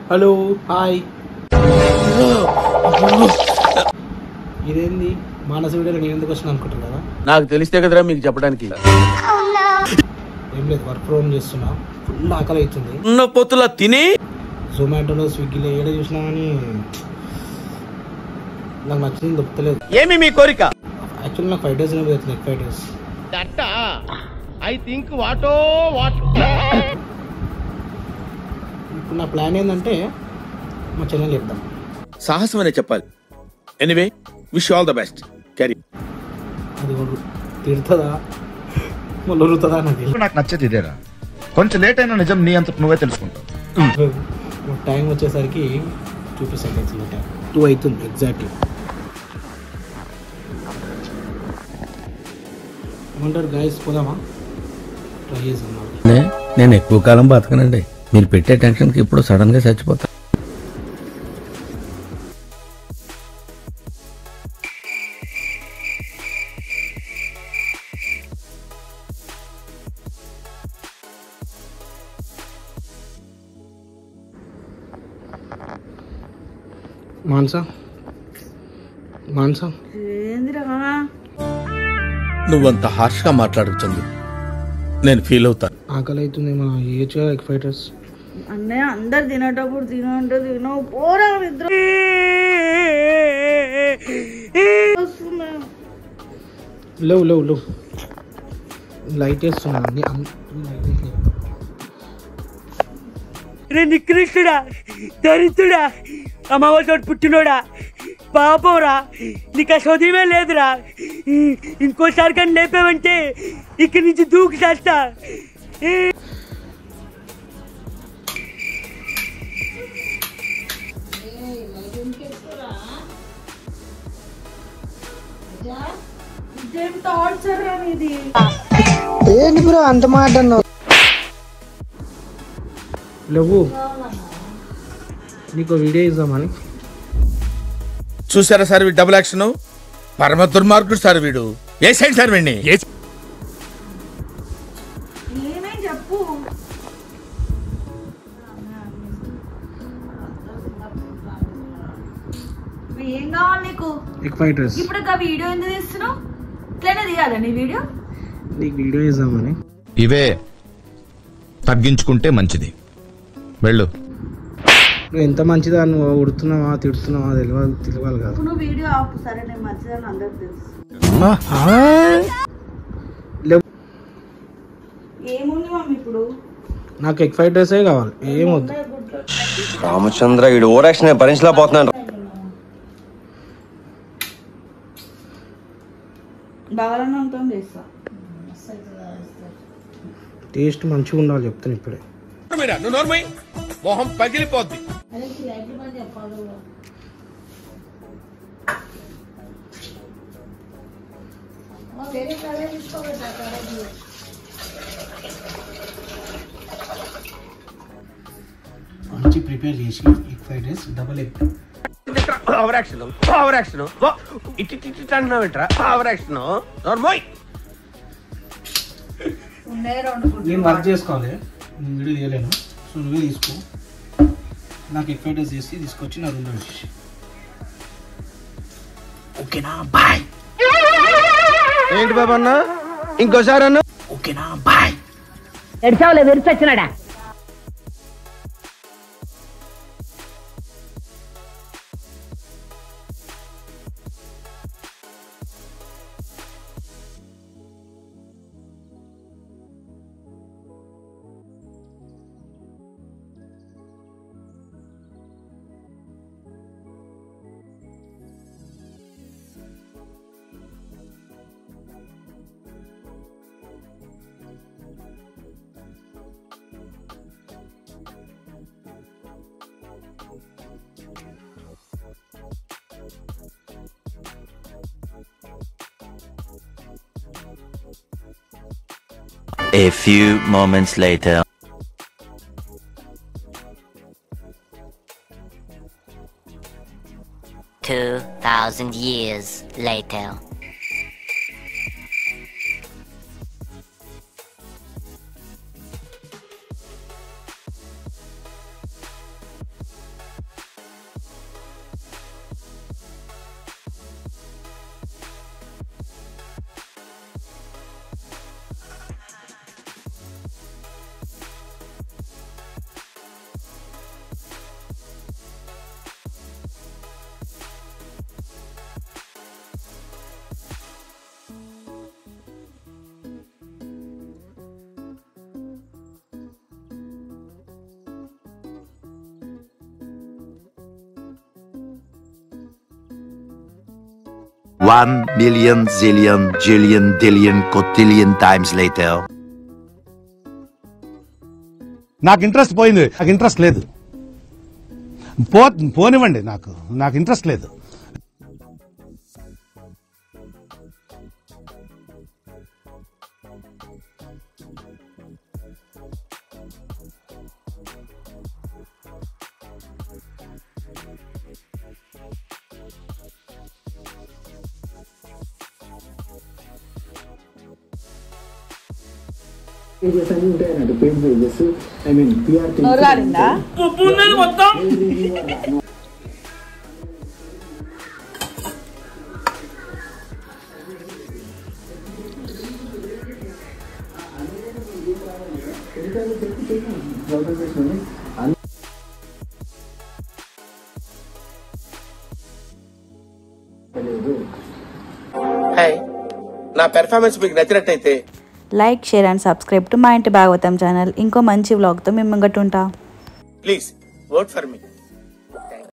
Hello hi ఇదేంది మానస video నేను ఎందుకు వచ్చిన అనుకుంటున్నారా నాకు తెలిస్తే కదరా మీకు చెప్పడానికి ఏం లేదు వర్క్ ఫ్రమ్ చేస్తున్నా ఫుల్ ఆకలి అవుతుంది ఉన్న పొత్తులా తిని జొమాటోలో స్విగ్గీలో ఏడ చూసినా కానీ నాకు నచ్చింది దొరుకుతలేదు ఏమి మీ కోరిక యాక్చువల్లీ నాకు ఫైవ్ డేస్ పోతుంది five days I think what what ఇప్పుడు నా ప్లాన్ ఏంటంటే మా చెల్లెలు చెప్తాం సాహసం అనే చెప్పాలి anyway wish all the best carry అది ఒరు- తిడుతుందా మళ్ళీ ఉరుతుందా నాకు తెలియదు. నాకు నచ్చేది ఇదేరా కొంచెం లేట్ అయినా నిజం నీ అంత నువ్వే తెలుసుకుంటావు టైం వచ్చేసరికి చూపిస్తాను ఎగ్జాక్ట్ టైం టూ అవుతుంది ఎగ్జాక్ట్లీ ఏమంటారు గాయస్ పోదామా ట్రై చేద్దాం నేను ఎక్కువ కాలం బతకనండి మీరు పెట్టే టెన్షన్కి ఇప్పుడు సడన్ గా చచ్చిపోతా మాన్సా మాన్సా నువ్వంత హార్ష్ గా మాట్లాడుతుంది నేను ఫీల్ అవుతాను ఆకలి అవుతుంది మన ఏజ్గా ఎగ్ ఫైటర్స్ అన్నయ్య అందరు తినేటప్పుడు తినంటే తినవు పోరా నిద్ర వస్తున్నా. లేవు లేవు లేవు లైట్ వేస్తున్నా అన్ని అన్ని లైట్ వేసి రే నికృష్టుడా దరిద్రుడా అమ్మవారితో పుట్టినోడా పాపంరా నీకు ఆ చదివే లేదురా ఇంకోసారి కానీ లేపావంటే ఇక్కడి నుంచి దూకి చేస్తా ఇదేం టార్చర్ రా నీది లేవు నీకు వీడియో ఇద్దామని చూసారా సార్ వీడు డబుల్ యాక్షన్ పరమ దుర్మార్గుడు సార్ వీడు ఏ సైడ్ సార్ వీడిని ఏమేం చెప్పు ఏం కావాలి నీకు ఎగ్ ఫైటర్స్ ఇప్పుడు ఒక వీడియో ఎందుకు తీస్తున్నావు ఇట్లనే తీయాలా నీ వీడియో నీకు వీడియో ఇద్దామని ఇవే తగ్గించుకుంటే మంచిది వెళ్ళు నువ్వు ఎంత మంచిదా నువ్వు ఉడుతున్నావా తిడుతున్నావా తెలియాలి తెలియాలి కాదు ఇప్పుడు నువ్వు వీడియో ఆపు సరే నేను మంచిదని అందరికి తెలుసు లేవు ఏముంది మమ్మీ ఇప్పుడు నాకు ఎగ్ ఫైటర్సే కావాలి ఏమొద్దు రామచంద్ర వీడు ఓరాక్షన్ భరించలేకపోతున్నాడు బాగానే చేస్తా టేస్ట్ మంచిగా ఉండాలి చెప్తాను ఇప్పుడే నువ్వు నోర్మై మొహం పగిలిపోద్ది మంచి ప్రిపేర్ చేసి egg fried rice double egg over action over action ఇటు ఇటు ఇటు అంటున్నావు ఏంట్రా ఓవర్ యాక్షన్ నోర్మోయ్ నేను వర్క్ చేసుకోవాలి నేను వీడియో తీయలేను సో నువ్వే తీసుకో నాకు ఎగ్ ఫ్రైడ్ రైస్ చేసి తీసుకొచ్చి నా రూమ్లో వచ్చేసి ఓకేనా బాయ్ ఏంటి బాబా అన్న ఇంకోసారి అన్న ఓకేనా బాయ్ ఎడిసావులే విరిచొచ్చినాడా A few moments later. Two thousand years later. One million zillion jillion dillion cotillion times later. నాకు ఇంట్రెస్ట్ పోయింది నాకు ఇంట్రెస్ట్ లేదు పో పోనివ్వండి నాకు నాకు ఇంట్రెస్ట్ లేదు నోరాలిందా ఉప్పు ఉన్నది మొత్తం హాయ్ నా పెర్ఫార్మెన్స్ మీకు నచ్చినట్టయితే like share and subscribe to మా ఇంటి భాగవతం ఛానల్ ఇంకో మంచి వ్లాగ్తో మేము ముంగట్టుంటా ప్లీజ్ ఓట్ ఫర్ మీ